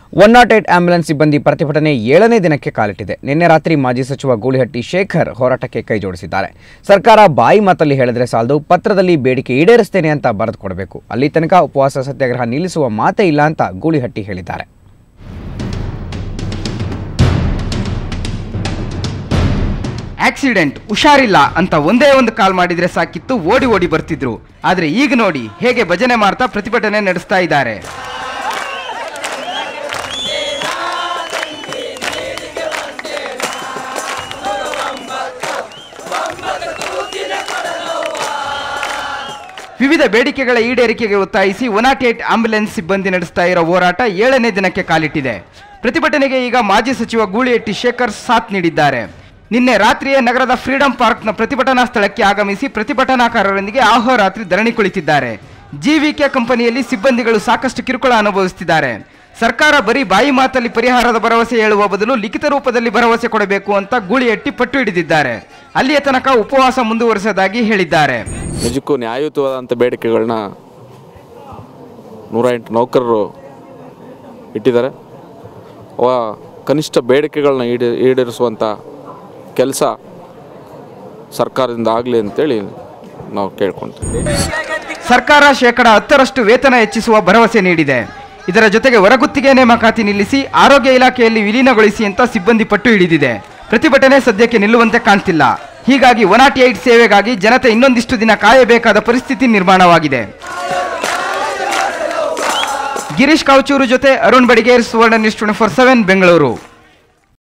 one not eight ambulance ಸಿಬ್ಬಂದಿ ಪ್ರತಿಭಟನೆ ಏಳನೇ ದಿನಕ್ಕೆ ಕಾಲಿಟ್ಟಿದೆ ನಿನ್ನೆ ರಾತ್ರಿ ಮಾಜಿ ಸಚಿವ ಗೂಳಿಹಟ್ಟಿ ಶೇಖರ್ ಹೋರಾಟಕ್ಕೆ ಕೈ ಜೋಡಿಸಿದ್ದಾರೆ ಸರ್ಕಾರ ಬಾಯಿ ಮಾತಲ್ಲಿ ಹೇಳಿದ್ರೆ ಸಾಲದು ಪತ್ರದಲ್ಲಿ ಬೇಡಿಕೆ ಈಡೇರಿಸ್ತೇನೆ ಅಂತ ಬರೆದು ಕೊಡಬೇಕು ಅಲ್ಲಿ ತನಕ ಉಪವಾಸ ಸತ್ಯಾಗ್ರಹ ನಿಲ್ಲಿಸುವ ಮಾತೇ ಇಲ್ಲ ಅಂತ ಗೂಳಿಹಟ್ಟಿ ಹೇಳಿದ್ದಾರೆ ಆಕ್ಸಿಡೆಂಟ್ ಹುಷಾರಿಲ್ಲ ಅಂತ ಒಂದೇ ಒಂದು ಕಾಲ್ ಮಾಡಿದ್ರೆ ಸಾಕಿತ್ತು ಓಡಿ ಓಡಿ ಬರ್ತಿದ್ರು ಆದ್ರೆ ಈಗ ನೋಡಿ ಹೇಗೆ ಭಜನೆ ಮಾಡ್ತಾ ಪ್ರತಿಭಟನೆ ನಡೆಸ್ತಾ ಇದ್ದಾರೆ ವಿವಿಧ ಬೇಡಿಕೆಗಳ ಈಡೇರಿಕೆಗೆ ಒತ್ತಾಯಿಸಿ ಒನ್ ನಾಟ್ ಏಟ್ ಆಂಬ್ಯುಲೆನ್ಸ್ ಸಿಬ್ಬಂದಿ ನಡೆಸ್ತಾ ಇರೋ ಹೋರಾಟ ಏಳನೇ ದಿನಕ್ಕೆ ಕಾಲಿಟ್ಟಿದೆ ಪ್ರತಿಭಟನೆಗೆ ಈಗ ಮಾಜಿ ಸಚಿವ ಗೂಳಿಹಟ್ಟಿ ಶೇಖರ್ ಸಾಥ್ ನೀಡಿದ್ದಾರೆ ನಿನ್ನೆ ರಾತ್ರಿಯೇ ನಗರದ ಫ್ರೀಡಂ ಪಾರ್ಕ್ನ ಪ್ರತಿಭಟನಾ ಸ್ಥಳಕ್ಕೆ ಆಗಮಿಸಿ ಪ್ರತಿಭಟನಾಕಾರರೊಂದಿಗೆ ಅಹೋರಾತ್ರಿ ಧರಣಿ ಕುಳಿತಿದ್ದಾರೆ ಜಿವಿಕೆ ಕಂಪನಿಯಲ್ಲಿ ಸಿಬ್ಬಂದಿಗಳು ಸಾಕಷ್ಟು ಕಿರುಕುಳ ಅನುಭವಿಸುತ್ತಿದ್ದಾರೆ ಸರ್ಕಾರ ಬರೀ ಬಾಯಿ ಮಾತಲ್ಲಿ ಪರಿಹಾರದ ಭರವಸೆ ಹೇಳುವ ಬದಲು ಲಿಖಿತ ರೂಪದಲ್ಲಿ ಭರವಸೆ ಕೊಡಬೇಕು ಅಂತ ಗೂಳಿಹಟ್ಟಿ ಪಟ್ಟು ಹಿಡಿದಿದ್ದಾರೆ ಅಲ್ಲಿಯ ತನಕ ಉಪವಾಸ ಮುಂದುವರಿಸೋದಾಗಿ ಹೇಳಿದ್ದಾರೆ ನಿಜಕ್ಕೂ ನ್ಯಾಯಯುತವಾದಂಥ ಬೇಡಿಕೆಗಳನ್ನ ನೂರ ಎಂಟು ನೌಕರರು ಇಟ್ಟಿದ್ದಾರೆ ಅವ ಕನಿಷ್ಠ ಬೇಡಿಕೆಗಳನ್ನ ಈಡೇ ಈಡೇರಿಸುವಂಥ ಕೆಲಸ ಸರ್ಕಾರದಿಂದ ಆಗಲಿ ಅಂತೇಳಿ ನಾವು ಕೇಳ್ಕೊಳ್ತೀವಿ ಸರ್ಕಾರ ಶೇಕಡ ಹತ್ತರಷ್ಟು ವೇತನ ಹೆಚ್ಚಿಸುವ ಭರವಸೆ ನೀಡಿದೆ ಇದರ ಜೊತೆಗೆ ಹೊರಗುತ್ತಿಗೆ ನೇಮಕಾತಿ ನಿಲ್ಲಿಸಿ ಆರೋಗ್ಯ ಇಲಾಖೆಯಲ್ಲಿ ವಿಲೀನಗೊಳಿಸಿ ಅಂತ ಸಿಬ್ಬಂದಿ ಪಟ್ಟು ಹಿಡಿದಿದೆ ಪ್ರತಿಭಟನೆ ಸದ್ಯಕ್ಕೆ ನಿಲ್ಲುವಂತೆ ಕಾಣ್ತಿಲ್ಲ ಹೀಗಾಗಿ ಒನ್ ನಾಟ್ ಏಟ್ ಸೇವೆಗಾಗಿ ಜನತೆ ಇನ್ನೊಂದಿಷ್ಟು ದಿನ ಕಾಯಬೇಕಾದ ಪರಿಸ್ಥಿತಿ ನಿರ್ಮಾಣವಾಗಿದೆ ಗಿರೀಶ್ ಕಾವಚೂರು ಜೊತೆ Arun Badiger Suvarna news twenty four seven Bengaluru